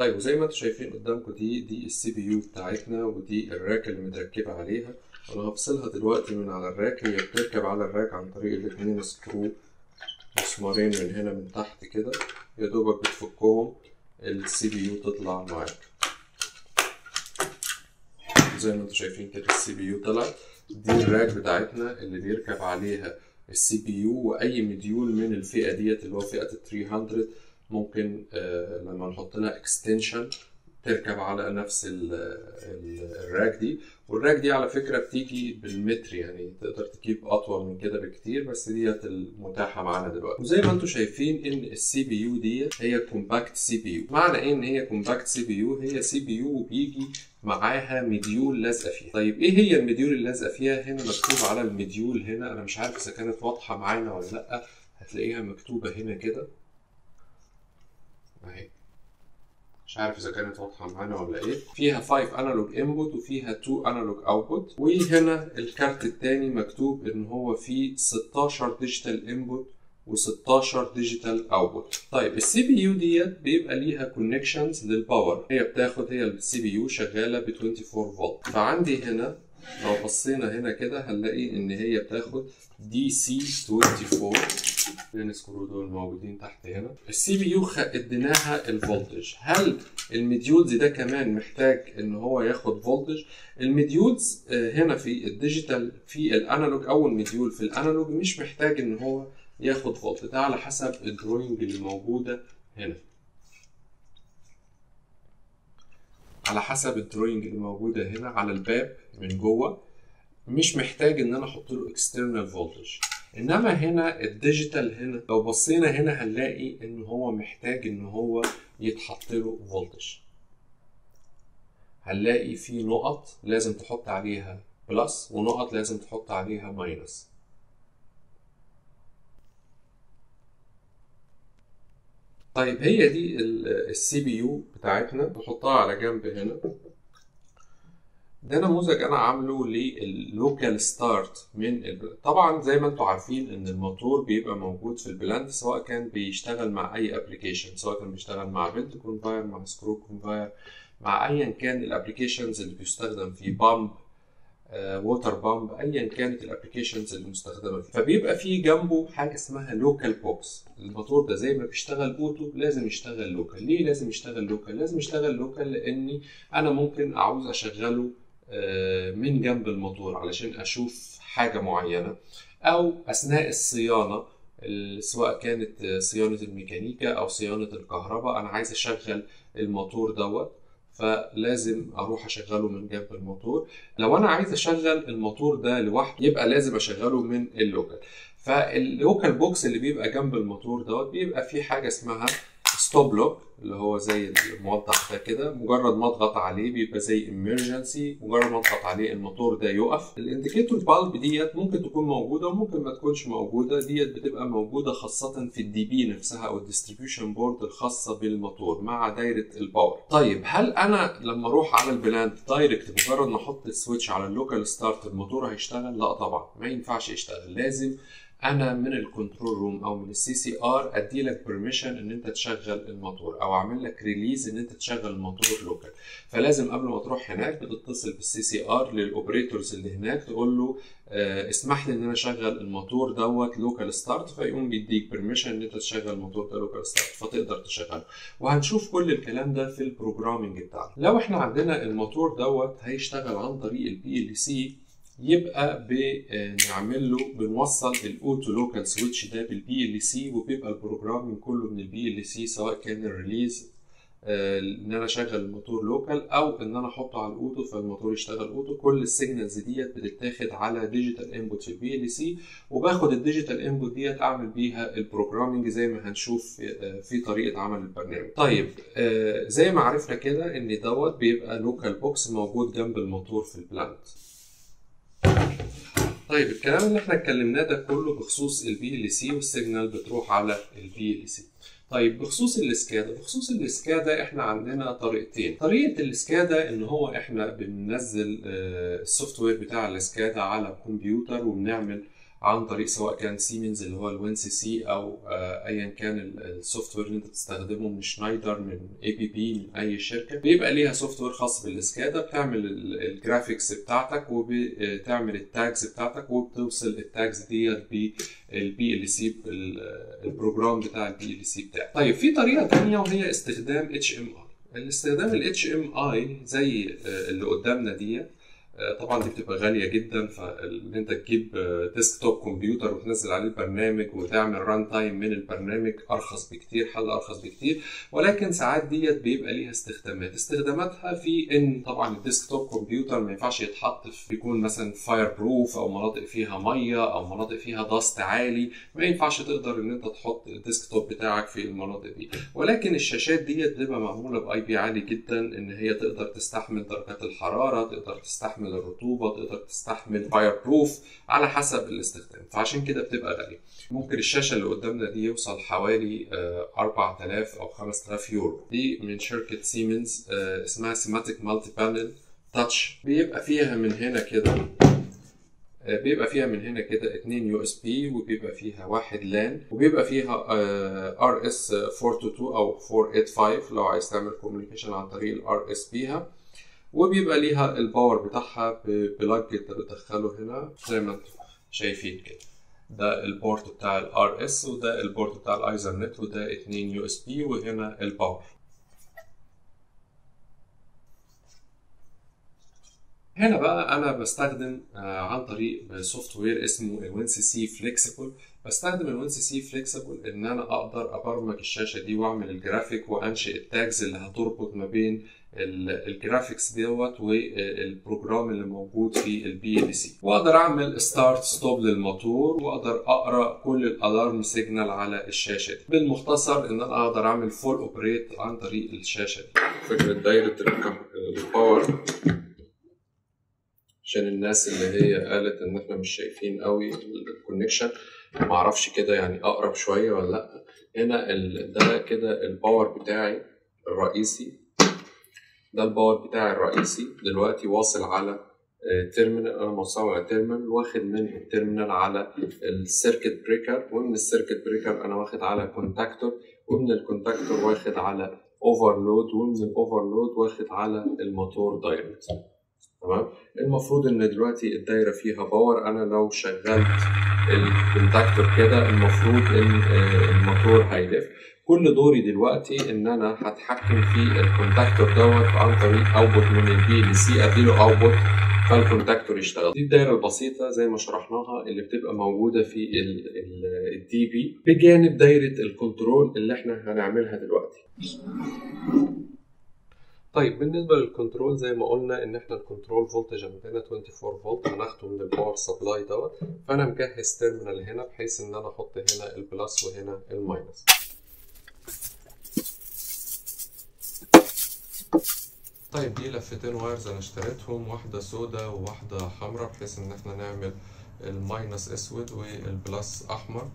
طيب وزي ما انتم شايفين قدامكم دي دي السي بي يو بتاعتنا ودي الراك اللي متركبه عليها انا هفصلها دلوقتي من على الراك هي بتركب على الراك عن طريق الاتنين سكرو مسمارين من هنا من تحت كده يا دوبك بتفكهم السي بي يو تطلع معاك زي ما انتم شايفين كده السي بي يو طلعت دي الراك بتاعتنا اللي بيركب عليها السي بي يو واي مديول من الفئه ديت اللي هو فئه ال 300 ممكن آه لما نحط لها اكستنشن تركب على نفس ال ال الراك دي والراك دي على فكره بتيجي بالمتر يعني تقدر تجيب اطول من كده بكتير بس ديت المتاحه معانا دلوقتي وزي ما انتم شايفين ان السي بي يو ديت هي كومباكت سي بي يو معنى ايه ان هي كومباكت سي بي يو هي سي بي يو وبيجي معاها مديول لازقه فيها طيب ايه هي المديول اللي لازقه فيها هنا مكتوب على المديول هنا انا مش عارف اذا كانت واضحه معانا ولا لا هتلاقيها مكتوبه هنا كده اهي مش عارف اذا كانت واضحه معانا ولا ايه فيها 5 انالوج انبوت وفيها 2 انالوج اوتبوت وهنا الكارت الثاني مكتوب ان هو فيه 16 ديجيتال انبوت و16 ديجيتال اوتبوت طيب السي بي يو ديت بيبقى ليها كونكشنز للباور هي بتاخد هي السي بي يو شغاله ب 24 فولت فعندي هنا لو بصينا هنا كده هنلاقي ان هي بتاخد دي سي 24 فين سكرو دول موجودين تحت هنا السي بي يو اديناها الفولتج هل المديولز ده كمان محتاج ان هو ياخد فولتج المديولز هنا في الديجيتال في الانالوج اول مديول في الانالوج مش محتاج ان هو ياخد فولت ده على حسب الدروينج اللي موجوده هنا على حسب الدروينج اللي موجوده هنا على الباب من جوه مش محتاج ان انا احط له اكسترنال فولتج انما هنا الديجيتال هنا لو بصينا هنا هنلاقي ان هو محتاج ان هو يتحط له فولتج هنلاقي في نقط لازم تحط عليها بلس ونقط لازم تحط عليها ماينس طيب هي دي السي بي يو بتاعتنا نحطها على جنب هنا ده نموذج انا عامله لللوكال ستارت من ال... طبعا زي ما انتم عارفين ان الموتور بيبقى موجود في البلاند سواء كان بيشتغل مع اي ابلكيشن سواء كان بيشتغل مع بيلت كونفاير مع سكرو كونفاير مع ايا كان الابلكيشنز اللي بيستخدم في بامب ووتر بامب ايا كانت الابلكيشنز اللي مستخدمه فيه فبيبقى في جنبه حاجه اسمها لوكال بوكس الموتور ده زي ما بيشتغل اوتو لازم يشتغل لوكال ليه لازم يشتغل لوكال لازم يشتغل لوكال لاني انا ممكن اعوز اشغله من جنب الموتور علشان اشوف حاجه معينه او اثناء الصيانه سواء كانت صيانه الميكانيكا او صيانه الكهرباء انا عايز اشغل الموتور دوت فلازم اروح اشغله من جنب الموتور لو انا عايز اشغل الموتور ده لوحده يبقى لازم اشغله من اللوكال فاللوكال بوكس اللي بيبقى جنب الموتور دوت بيبقى فيه حاجه اسمها ستوب لوك اللي هو زي الموضح ده كده مجرد ما اضغط عليه بيبقى زي امرجنسي مجرد ما اضغط عليه الموتور ده يقف الانديكيتور بالب ديت ممكن تكون موجوده وممكن ما تكونش موجوده ديت بتبقى موجوده خاصه في الدي بي نفسها او الديستريبيوشن بورد الخاصه بالموتور مع دايره الباور طيب هل انا لما اروح على البلاند دايركت مجرد ما احط السويتش على اللوكال ستارت الموتور هيشتغل لا طبعا ما ينفعش يشتغل لازم انا من الكنترول روم او من السي سي ار ادي لك بيرميشن ان انت تشغل الموتور او اعمل لك ريليز ان انت تشغل الموتور لوكال فلازم قبل ما تروح هناك بتتصل بالسي سي ار للاوبريتورز اللي هناك تقول له آه اسمح لي ان انا اشغل الموتور دوت لوكال ستارت فيقوم بيديك بيرميشن ان انت تشغل الموتور ده لوكال ستارت فتقدر تشغله وهنشوف كل الكلام ده في البروجرامنج بتاعنا لو احنا عندنا الموتور دوت هيشتغل عن طريق البي ال سي يبقى بنعمل له بنوصل الاوتو لوكال سويتش ده بالبي ال سي وبيبقى البروجرامينج كله من البي ال سي سواء كان الريليز ان انا اشغل الموتور لوكال او ان انا احطه على الاوتو فالموتور يشتغل اوتو كل السيجنالز ديت بتتاخد على ديجيتال انبوت في البي ال سي وباخد الديجيتال انبوت ديت اعمل بيها البروجرامينج زي ما هنشوف في طريقه عمل البرنامج طيب زي ما عرفنا كده ان دوت بيبقى لوكال بوكس موجود جنب الموتور في البلانت طيب الكلام اللي احنا اتكلمناه ده كله بخصوص البي ال سي والسيجنال بتروح على البي ال سي طيب بخصوص الاسكادا بخصوص الاسكادا احنا عندنا طريقتين طريقه الاسكادا ان هو احنا بننزل السوفت وير بتاع الاسكادا على الكمبيوتر وبنعمل عن طريق سواء كان سيمنز اللي هو الوين سي سي او ايا كان السوفت وير اللي انت بتستخدمه من شنايدر من اي بي بي من اي شركه بيبقى ليها سوفت وير خاص بالسكادا بتعمل الجرافيكس بتاعتك وبتعمل التاجز بتاعتك وبتوصل التاجز ديت بالبي ال سي البروجرام بتاع البي ال سي بتاعك طيب في طريقه ثانيه وهي استخدام اتش ام اي الاستخدام الاتش ام اي زي اللي قدامنا ديت طبعا دي بتبقى غاليه جدا فان انت تجيب ديسكتوب كمبيوتر وتنزل عليه البرنامج وتعمل ران تايم من البرنامج ارخص بكتير حل ارخص بكتير ولكن ساعات ديت بيبقى ليها استخدامات استخداماتها في ان طبعا الديسكتوب كمبيوتر ما ينفعش يتحط في يكون مثلا فاير بروف او مناطق فيها ميه او مناطق فيها ضغط عالي ما ينفعش تقدر ان انت تحط الديسكتوب بتاعك في المناطق دي ولكن الشاشات ديت بتبقى معموله باي بي عالي جدا ان هي تقدر تستحمل درجات الحراره تقدر تستحمل تستحمل الرطوبة تقدر تستحمل فاير بروف على حسب الاستخدام فعشان كده بتبقى غالية ممكن الشاشة اللي قدامنا دي يوصل حوالي 4000 أو 5000 يورو دي من شركة سيمنز اسمها سيماتيك مالتي بانل تاتش بيبقى فيها من هنا كده بيبقى فيها من هنا كده اتنين يو اس بي وبيبقى فيها واحد لان وبيبقى فيها ار اس 422 او 485 لو عايز تعمل كوميونيكيشن عن طريق الار اس بيها وبيبقى ليها الباور بتاعها ببلاج انت بتدخله هنا زي ما انتم شايفين كده ده البورت بتاع الار اس وده البورت بتاع الايزرنت وده اتنين يو اس بي وهنا الباور هنا بقى انا بستخدم عن طريق سوفت وير اسمه الوين سي سي فليكسيبل بستخدم الوين سي سي فليكسيبل ان انا اقدر ابرمج الشاشه دي واعمل الجرافيك وانشئ التاجز اللي هتربط ما بين الجرافيكس دوت والبروجرام اللي موجود في البي ال سي واقدر اعمل ستارت ستوب للموتور واقدر اقرا كل الالارم سيجنال على الشاشه دي بالمختصر ان انا اقدر اعمل فول اوبريت عن طريق الشاشه دي فكره دايره الباور عشان الناس اللي هي قالت ان احنا مش شايفين قوي الكونكشن معرفش كده يعني اقرب شويه ولا لا هنا ده كده الباور بتاعي الرئيسي ده الباور بتاعي الرئيسي دلوقتي واصل على تيرمينال انا موصله على تيرمينال واخد من التيرمينال على السيركت بريكر ومن السيركت بريكر انا واخد على كونتاكتور ومن الكونتاكتور واخد على اوفرلود ومن الاوفرلود واخد على الموتور دايركت تمام المفروض ان دلوقتي الدايره فيها باور انا لو شغلت الكونتاكتور كده المفروض ان الموتور هيلف كل دوري دلوقتي ان انا هتحكم في الكونتاكتور دوت عن طريق اوتبوت من البي ال سي اديله اوتبوت فالكونتاكتور يشتغل دي الدايره البسيطه زي ما شرحناها اللي بتبقى موجوده في الدي بي بجانب دايره الكنترول اللي احنا هنعملها دلوقتي طيب بالنسبة للكنترول زي ما قلنا ان احنا الكنترول فولتج عندنا 24 فولت هناخده من الباور سبلاي دوت فانا مجهز تيرمينال هنا بحيث ان انا احط هنا البلس وهنا الماينس طيب دي لفتين وايرز انا اشتريتهم واحدة سودا وواحدة حمراء بحيث ان احنا نعمل الماينس اسود والبلس احمر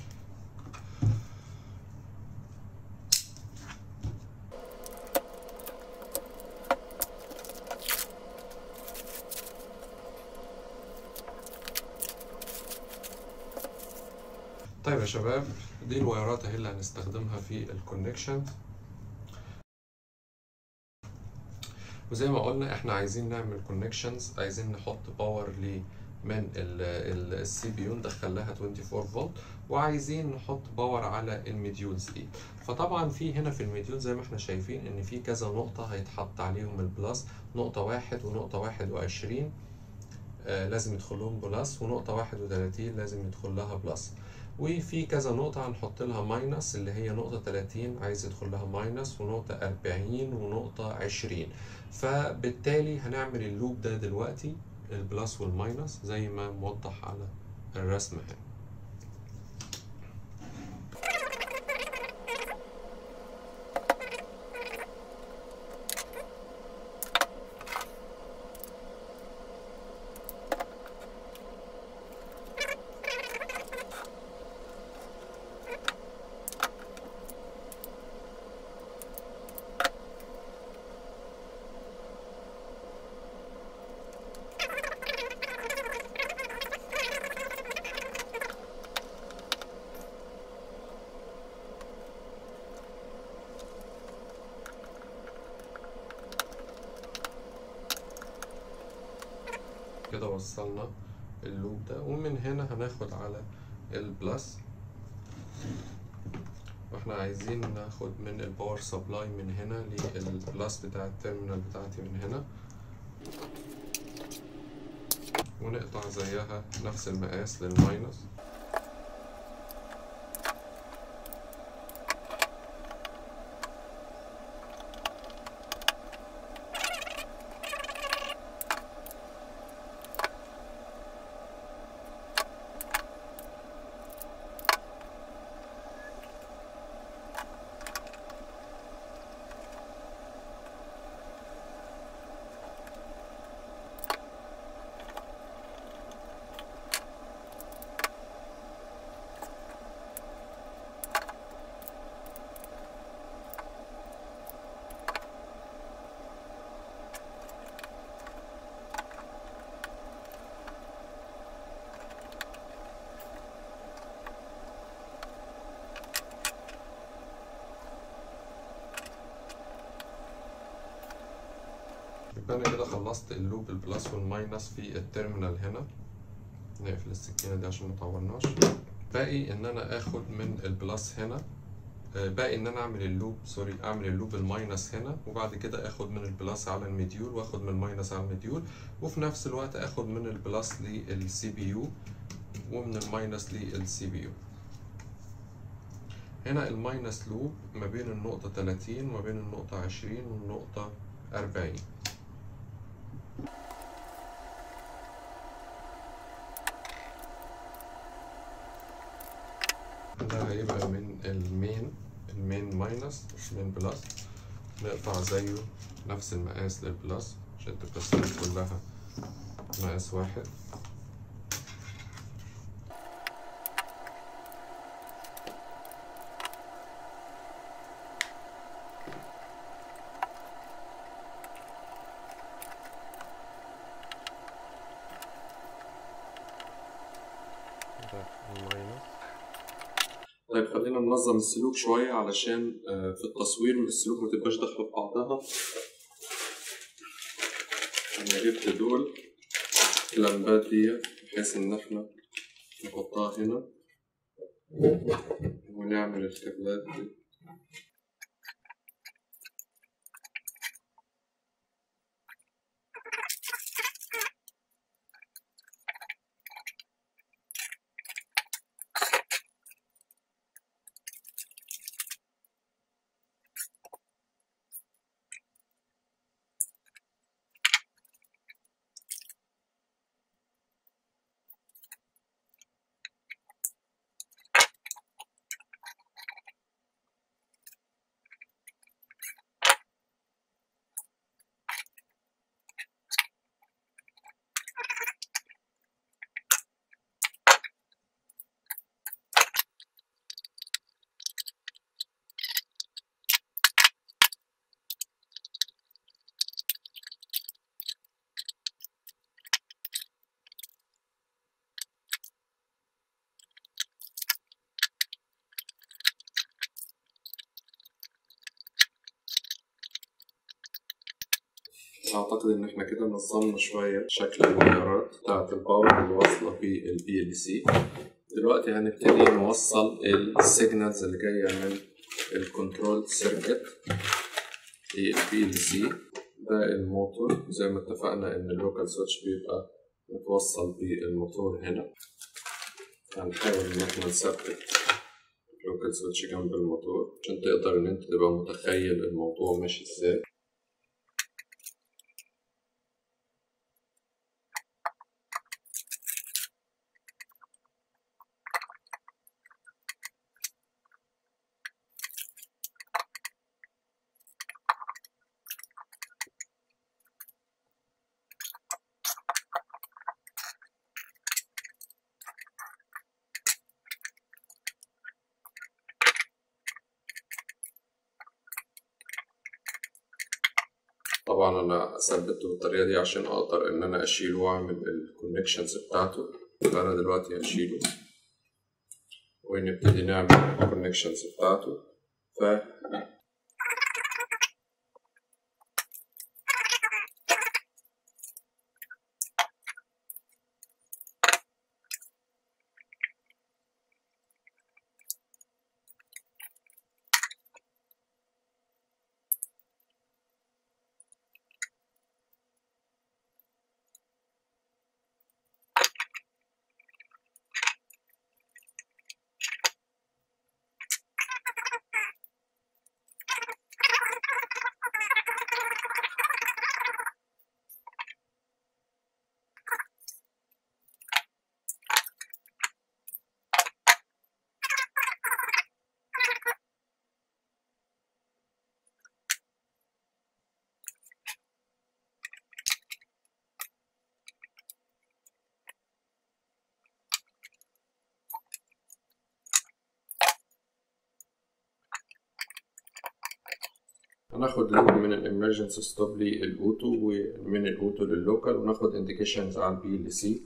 طيب يا شباب دي الوايرات اهي اللي هنستخدمها في الكونكشن وزي ما قلنا احنا عايزين نعمل كونكشنز عايزين نحط باور ل من السي بي يو ندخل لها 24 فولت وعايزين نحط باور على المديولز دي فطبعا في هنا في المديول زي ما احنا شايفين ان في كذا نقطة هيتحط عليهم البلس نقطة واحد ونقطة واحد وعشرين آه لازم يدخل لهم بلس ونقطة واحد وتلاتين لازم يدخل لها بلس وفي كذا نقطة هنحط لها ماينس اللي هي نقطة 30 عايز يدخل لها ماينس ونقطة 40 ونقطة 20 فبالتالي هنعمل اللوب ده دلوقتي البلس والماينس زي ما موضح على الرسم هنا كده وصلنا اللوب ده ومن هنا هناخد على البلس واحنا عايزين ناخد من الباور سبلاي من هنا للبلس بتاع التيرمينال بتاعتي من هنا ونقطع زيها نفس المقاس للماينس يبقى انا كده خلصت اللوب البلس والماينس في التيرمينال هنا نقفل السكينة دي عشان مطولناش باقي ان انا اخد من البلس هنا آه، باقي ان انا اعمل اللوب سوري اعمل اللوب الماينس هنا وبعد كده اخد من البلس على المديول واخد من الماينس على المديول وفي نفس الوقت اخد من البلس للسي بي يو ومن الماينس للسي بي يو هنا الماينس لوب ما بين النقطة 30 وما بين النقطة 20 والنقطة 40 ده هيبقى من المين المين ماينس مش من بلس نقطع زيه نفس المقاس للبلس عشان تبقى السنة كلها مقاس واحد ده الماينس طيب خلينا ننظم السلوك شوية علشان آه، في التصوير السلوك ما تبقاش داخلة في بعضها أنا جبت دول اللمبات دي بحيث إن إحنا نحطها هنا ونعمل الكابلات دي أعتقد إن إحنا كده نظمنا شوية شكل الوايرات بتاعة الباور اللي واصلة بالبي ال سي دلوقتي هنبتدي نوصل السيجنالز اللي جاية من الكنترول سيركت للبي ال سي ده الموتور زي ما اتفقنا إن اللوكال سويتش بيبقى متوصل بالموتور هنا هنحاول إن إحنا نثبت اللوكال سويتش جنب الموتور عشان تقدر إن أنت تبقى متخيل الموضوع ماشي إزاي طبعا انا ثبته بالطريقه دي عشان اقدر ان انا اشيله واعمل الكونكشنز بتاعته فانا دلوقتي هشيله ونبتدي نعمل الكونكشنز بتاعته ف هناخد لود من الامرجنسي ستوب للاوتو ومن الاوتو لللوكال وناخد انديكيشنز على البي ال سي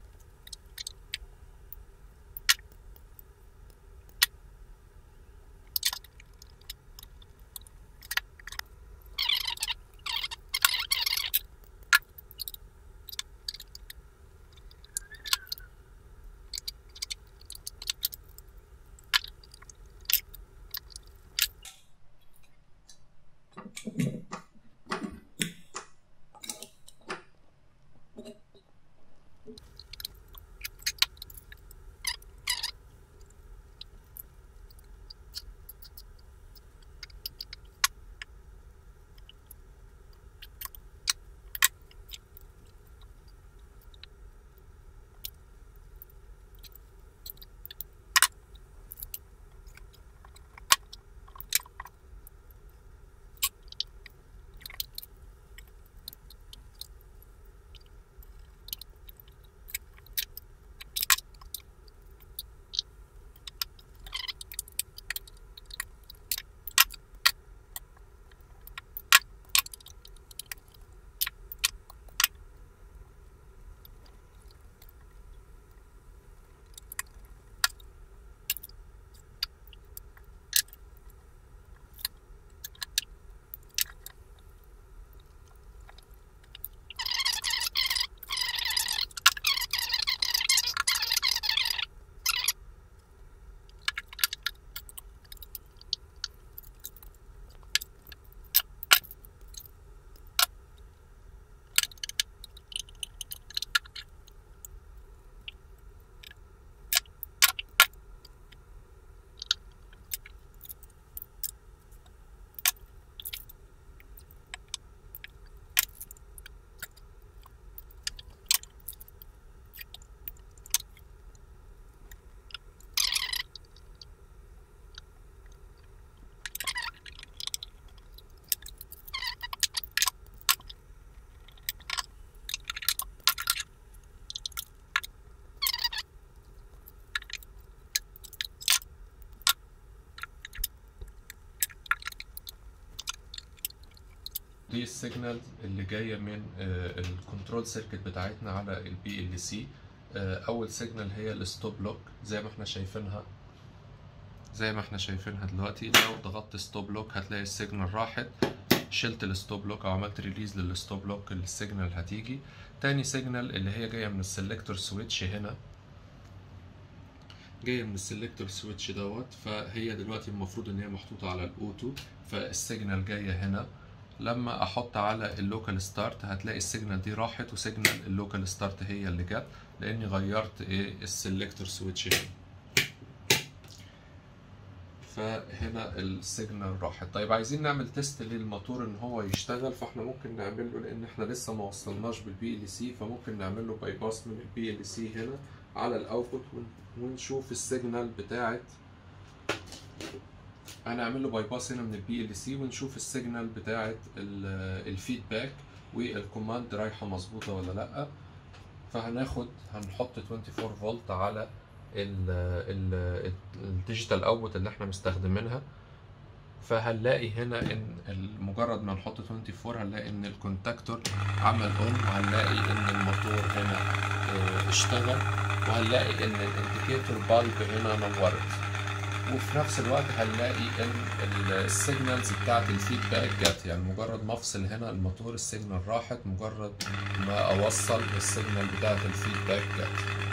دي السيجنال اللي جايه من الكنترول سيركت بتاعتنا على البي ال سي اول سيجنال هي الستوب لوك زي ما احنا شايفينها زي ما احنا شايفينها دلوقتي لو ضغطت ستوب لوك هتلاقي السيجنال راحت شلت الستوب لوك او عملت ريليز للستوب لوك السيجنال هتيجي تاني سيجنال اللي هي جايه من السلكتور سويتش هنا جايه من السلكتور سويتش دوت فهي دلوقتي المفروض ان هي محطوطه على الاوتو فالسيجنال جايه هنا لما احط على اللوكال ستارت هتلاقي السيجنال دي راحت وسيجنال اللوكال ستارت هي اللي جت لاني غيرت ايه السلكتور سويتش هنا فهنا السيجنال راحت طيب عايزين نعمل تيست للموتور ان هو يشتغل فاحنا ممكن نعمل له لان احنا لسه ما وصلناش بالبي ال سي فممكن نعمل له باي باس من البي ال سي هنا على الاوتبوت ونشوف السيجنال بتاعت هنعمل له باي باس هنا من البي ال سي ونشوف السيجنال بتاعت الفيدباك والكوماند رايحه مظبوطه ولا لا فهناخد هنحط 24 فولت على الديجيتال اوتبوت اللي احنا مستخدمينها فهنلاقي هنا ان مجرد ما نحط 24 هنلاقي ان الكونتاكتور عمل اون وهنلاقي ان الموتور هنا اشتغل وهنلاقي ان الانديكيتور بالب هنا نورت وفي نفس الوقت هنلاقي ان السيجنالز بتاعت الفيدباك جت يعني مجرد ما افصل هنا الموتور السيجنال راحت مجرد ما اوصل السيجنال بتاعت الفيدباك جت